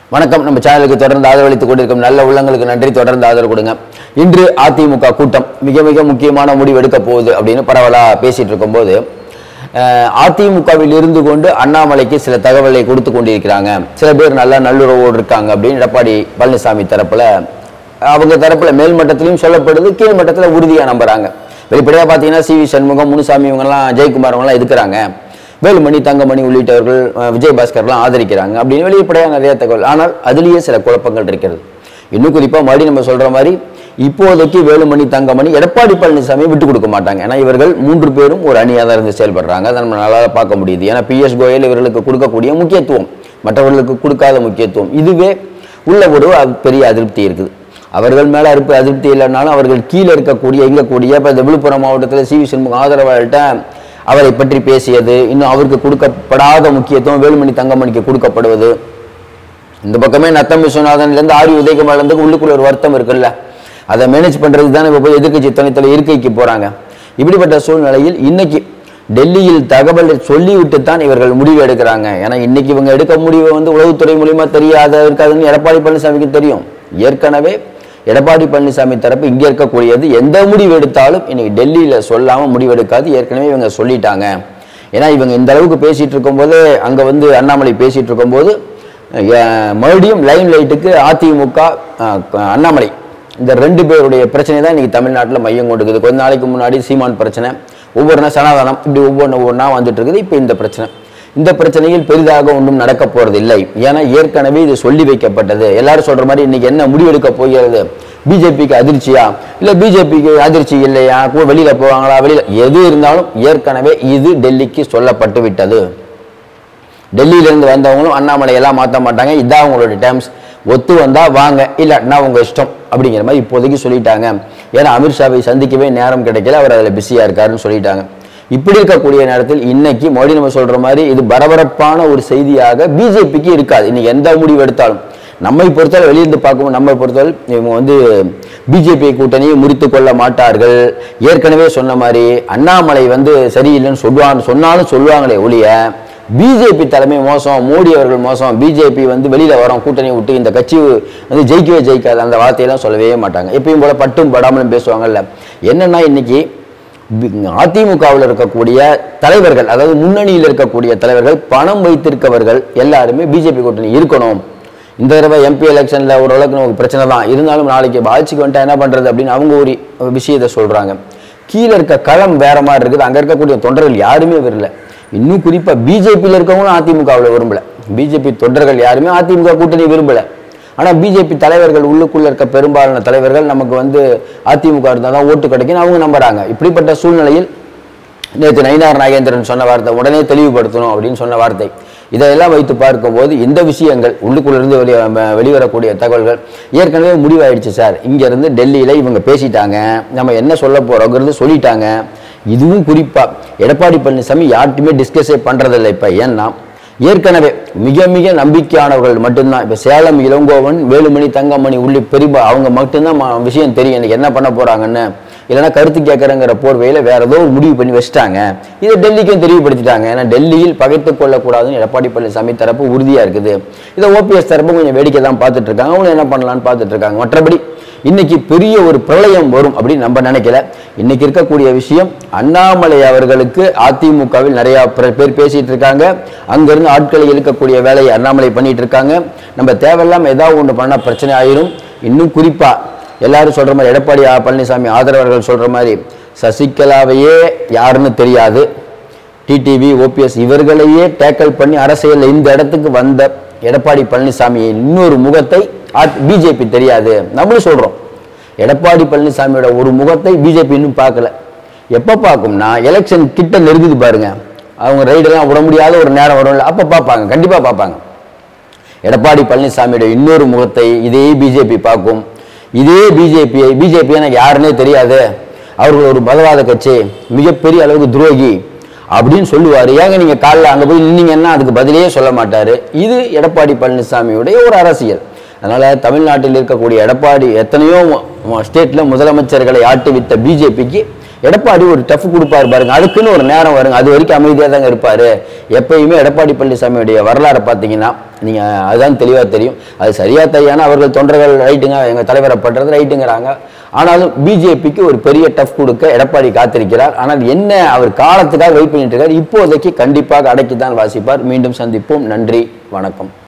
வணக்கம் நம்ம சேனலுக்கு தொடர்ந்து ஆதரவளித்துக் கொண்டிருக்கும் நல்ல உள்ளங்களுக்கு நன்றி தொடர்ந்து ஆதரவு கொடுங்க இன்று அதிமுக கூட்டம் மிக மிக முக்கியமான முடிவு எடுக்க போகுது அப்படின்னு பரவலா பேசிட்டு இருக்கும்போது அஹ், அதிமுகவில் இருந்து கொண்டு அண்ணாமலைக்கு சில தகவலை கொடுத்து கொண்டிருக்கிறாங்க சில பேர் நல்ல நல்லுறவோடு இருக்காங்க அப்படின்னு எடப்பாடி பழனிசாமி தரப்புல அவங்க தரப்புல மேல் மட்டத்திலையும் சொல்லப்படுது கீழ் மட்டத்துல உறுதியா நம்புறாங்க வெளிப்படையா பார்த்தீங்கன்னா சி வி சண்முகம் முனுசாமி இவங்கெல்லாம் ஜெயக்குமார் அவங்கெல்லாம் இருக்கிறாங்க வேலுமணி தங்கமணி உள்ளிட்டவர்கள் அஹ், விஜயபாஸ்கர்லாம் ஆதரிக்கிறாங்க அப்படின்னு வெளிப்படையாக நிறைய தகவல் ஆனால் அதுலேயே சில குழப்பங்கள் இருக்கிறது இன்னும் குறிப்பாக மறுபடியும் நம்ம சொல்ற மாதிரி இப்போதைக்கு வேலுமணி தங்கமணி எடப்பாடி பழனிசாமி விட்டு கொடுக்க மாட்டாங்க ஏன்னா இவர்கள் மூன்று பேரும் ஒரு அணியாக தான் இருந்து செயல்படுறாங்க அதை நம்ம நல்லா பார்க்க முடியுது ஏன்னா பிஎஸ் கோயல் இவர்களுக்கு கொடுக்கக்கூடிய முக்கியத்துவம் மற்றவர்களுக்கு கொடுக்காத முக்கியத்துவம் இதுவே உள்ள ஒரு அ- பெரிய அதிருப்தி இருக்குது அவர்கள் மேல இருப்பு அதிருப்தி இல்லைனாலும் அவர்கள் கீழே இருக்கக்கூடிய இங்கக்கூடிய இப்போ இந்த விழுப்புரம் மாவட்டத்தில் சி வி சண்முகம் ஆதரவாளர்கிட்ட அவரை பற்றி பேசியது இன்னும் அவருக்கு கொடுக்கப்படாத முக்கியத்துவம் வேலுமணி தங்கமணிக்கு கொடுக்கப்படுவது இந்த பக்கமே நத்தம் விஸ்வநாதன்லேருந்து ஆரி உதயகுமார்லேருந்து உள்ளுக்குள்ள ஒரு வருத்தம் இருக்குல்ல அதை மேனேஜ் பண்ணுறதுக்கு தானே இப்போ போய் எதிர்க்கட்சி துணைத்தலை இருக்கைக்கு போகிறாங்க இப்படிப்பட்ட சூழ்நிலையில் இன்னைக்கு டெல்லியில் தகவல் சொல்லிவிட்டு தான் இவர்கள் முடிவு எடுக்கிறாங்க ஏன்னா இன்னைக்கு இவங்க எடுக்க முடிவு வந்து உளவுத்துறை மூலியமா தெரியாத இருக்காதுன்னு எடப்பாடி பழனிசாமிக்கு தெரியும் ஏற்கனவே எடப்பாடி பழனிசாமி தரப்பு இங்கே இருக்கக்கூடியது எந்த முடிவு எடுத்தாலும் இன்னைக்கு டெல்லியில் சொல்லாமல் முடிவு எடுக்காது ஏற்கனவே இவங்க சொல்லிட்டாங்க ஏன்னா இவங்க இந்த அளவுக்கு பேசிட்டு இருக்கும்போது அங்கே வந்து அண்ணாமலை பேசிட்டு இருக்கும்போது அஹ், மறுபடியும் லைன் லைட்டுக்கு அதிமுக அஹ், அண்ணாமலை இந்த ரெண்டு பேருடைய பிரச்சனை தான் இன்னைக்கு தமிழ்நாட்டில் மையம் கொண்டுக்குது கொஞ்ச நாளைக்கு முன்னாடி சீமான் பிரச்சனை ஒவ்வொரு நாள் சனாதனம் இப்படி ஒவ்வொன்று ஒவ்வொன்றா வந்துட்டு இருக்குது இப்போ இந்த பிரச்சனை இந்த பிரச்சனையில் பெரிதாக ஒன்றும் நடக்க போறது இல்லை ஏன்னா ஏற்கனவே இது சொல்லி வைக்கப்பட்டது எல்லாரும் சொல்ற மாதிரி இன்னைக்கு என்ன முடிவெடுக்க போகிறது பிஜேபிக்கு அதிர்ச்சியா இல்ல பிஜேபிக்கு அதிர்ச்சி இல்லையா கு- வெளியில போவாங்களா வெளியில எது இருந்தாலும் ஏற்கனவே இது டெல்லிக்கு சொல்லப்பட்டு விட்டது டெல்லியில இருந்து வந்தவங்களும் அண்ணாமலை எல்லாம் மாற்ற மாட்டாங்க இதான் அவங்களோட டேர்ம்ஸ் ஒத்து வந்தா வாங்க இல்லாட்டினா உங்க இஷ்டம் அப்படிங்கிற மாதிரி இப்போதைக்கு சொல்லிட்டாங்க ஏன்னா அமித்ஷாவை சந்திக்கவே நேரம் கிடைக்கல அவர் அதில் பிஸியா இருக்காருன்னு சொல்லிட்டாங்க இப்படி இருக்கக்கூடிய நேரத்தில் இன்னைக்கு மோடி நம்ம சொல்ற மாதிரி இது பரபரப்பான ஒரு செய்தியாக பிஜேபிக்கு இருக்காது இன்னைக்கு எந்த முடிவு எடுத்தாலும் நம்மை பொறுத்தவரை வெளியிருந்து பார்க்கும்போது நம்மை பொறுத்தவரை இவங்க வந்து பிஜேபி கூட்டணியை முறித்து கொள்ள மாட்டார்கள் ஏற்கனவே சொன்ன மாதிரி அண்ணாமலை வந்து சரியில்லைன்னு சொல்லுவான்னு சொன்னாலும் சொல்லுவாங்களே ஒழிய பிஜேபி தலைமை மோசம் மோடி அவர்கள் மோசம் பிஜேபி வந்து வெளியில வரோம் கூட்டணி விட்டு இந்த கட்சி வந்து ஜெயிக்கவே ஜெயிக்காது அந்த வார்த்தையெல்லாம் சொல்லவே மாட்டாங்க எப்பயும் போல பட்டும் படாமலும் பேசுவாங்கல்ல என்னன்னா இன்னைக்கு அதிமுகவில் இருக்கக்கூடிய தலைவர்கள் அதாவது முன்னணியில் இருக்கக்கூடிய தலைவர்கள் பணம் வைத்திருக்கவர்கள் எல்லாருமே பிஜேபி கூட்டணி இருக்கணும் இந்த தடவை எம்பி எலெக்ஷன்ல ஓரளவுக்கு நமக்கு பிரச்சனை தான் இருந்தாலும் நாளைக்கு ஆட்சிக்கு வந்துட்டா என்ன பண்றது அப்படின்னு அவங்க ஒரு விஷயத்தை சொல்றாங்க கீழே இருக்க களம் வேற மாதிரி இருக்குது அங்க இருக்கக்கூடிய தொண்டர்கள் யாருமே வரல இன்னும் குறிப்பா பிஜேபியில் இருக்கவங்களும் அதிமுகவில் விரும்பல பிஜேபி தொண்டர்கள் யாருமே அதிமுக கூட்டணி விரும்பல ஆனா பிஜேபி தலைவர்கள் உள்ளுக்குள்ள இருக்க பெரும்பாலான தலைவர்கள் நமக்கு வந்து அதிமுக இருந்தால் தான் ஓட்டு கிடைக்கும்னு அவங்க நம்புறாங்க இப்படிப்பட்ட சூழ்நிலையில் நேற்று நயினார் நாகேந்திரன் சொன்ன வார்த்தை உடனே தெளிவுபடுத்தணும் அப்படின்னு சொன்ன வார்த்தை இதையெல்லாம் வைத்து பார்க்கும்போது இந்த விஷயங்கள் உள்ளுக்குள்ளிருந்து வெளி ம- வெளிவரக்கூடிய தகவல்கள் ஏற்கனவே முடிவாயிடுச்சு சார் இங்கேருந்து டெல்லியில் இவங்க பேசிட்டாங்க நம்ம என்ன சொல்ல போகிறோங்கிறது சொல்லிட்டாங்க இதுவும் குறிப்பாக எடப்பாடி பழனிசாமி யார்ட்டுமே டிஸ்கஸே பண்ணுறதில்லை இப்போ ஏன்னா ஏற்கனவே மிக மிக நம்பிக்கையானவர்கள் மட்டும்தான் இப்போ சேலம் இளங்கோவன் வேலுமணி தங்கமணி உள்ளி பெரியபா அவங்க மட்டும்தான் ம- விஷயம் தெரியும் எனக்கு என்ன பண்ண போறாங்கன்னு இல்லைன்னா கருத்து கேட்கறங்கிற போர்வையில் வேற ஏதோ ஒரு முடிவு பண்ணி வச்சுட்டாங்க இதை டெல்லிக்கும் தெரியப்படுத்திட்டாங்க ஏன்னா டெல்லியில் பகைத்துக் கொள்ளக்கூடாதுன்னு எடப்பாடி பழனிசாமி தரப்பு உறுதியா இருக்குது இதை ஓபிஎஸ் தரப்பு கொஞ்சம் வேடிக்கை தான் பார்த்துட்டு இருக்காங்க அவங்க என்ன பண்ணலாம்னு பார்த்துட்டு இருக்காங்க மற்றபடி இன்னைக்கு பெரிய ஒரு பிரளயம் வரும் அப்படின்னு நம்ம நினைக்கல இன்னைக்கு இருக்கக்கூடிய விஷயம் அண்ணாமலை அவர்களுக்கு அதிமுகவில் நிறைய பிர- பேர் பேசிட்டு இருக்காங்க அங்கிருந்து ஆட்களை இழுக்கக்கூடிய வேலையை அண்ணாமலை பண்ணிட்டு இருக்காங்க நம்ம தேவையில்லாம ஏதாவது ஒன்று பண்ணா பிரச்சனை ஆயிரும் இன்னும் குறிப்பா எல்லாரும் சொல்ற மாதிரி எடப்பாடி ஆ- பழனிசாமி ஆதரவர்கள் சொல்ற மாதிரி சசிகலாவையே யாருன்னு தெரியாது டிடிவி ஓபிஎஸ் இவர்களையே டேக்கல் பண்ணி அரசியல்ல இந்த இடத்துக்கு வந்த எடப்பாடி பழனிசாமி இன்னொரு முகத்தை பிஜேபி தெரியாது நம்மளும் சொல்றோம் எடப்பாடி பழனிசாமியோட ஒரு முகத்தை பிஜேபி இன்னும் பார்க்கல எப்போ பார்க்கும்னா எலெக்ஷன் கிட்ட நெருங்குது பாருங்க அவங்க ரைடெல்லாம் விட முடியாத ஒரு நேரம் வரும்ல அப்போ பார்ப்பாங்க கண்டிப்பாக பார்ப்பாங்க எடப்பாடி பழனிசாமியோட இன்னொரு முகத்தை இதே பிஜேபி பார்க்கும் இதே பிஜேபியை பிஜேபி எனக்கு யாருன்னே தெரியாது அவர்கள் ஒரு பலவாத கட்சி மிகப்பெரிய அளவுக்கு துரோகி அப்படின்னு சொல்லுவார் ஏங்க நீங்க காலைல அங்க போய் நின்னீங்கன்னா அதுக்கு பதிலே சொல்ல மாட்டாரு இது எடப்பாடி பழனிசாமியுடைய ஒரு அரசியல் அதனால தமிழ்நாட்டில் இருக்கக்கூடிய எடப்பாடி எத்தனையோ ஸ்டேட்ல முதலமைச்சர்களை ஆட்டுவித்த பிஜேபிக்கு எடப்பாடி ஒரு டஃப் கொடுப்பாரு பாருங்க அதுக்குன்னு ஒரு நேரம் வருங்க அது வரைக்கும் அமைதியாக தாங்க இருப்பாரு எப்பயுமே எடப்பாடி பழனிசாமியுடைய வரலாறை பார்த்தீங்கன்னா நீங்க அதுதான் தெளிவா தெரியும் அது சரியா தையான அவர்கள் தொண்டர்கள் ரைட்டுங்க எங்க தலைவரை பண்றது ரைட்டுங்கிறாங்க ஆனாலும் பிஜேபிக்கு ஒரு பெரிய டஃப் கொடுக்க எடப்பாடி காத்திருக்கிறார் ஆனால் என்ன அவர் காலத்துக்காக வெயிட் பண்ணிட்டு இருக்காரு இப்போதைக்கு கண்டிப்பாக அடக்கி தான் வாசிப்பார் மீண்டும் சந்திப்போம் நன்றி வணக்கம்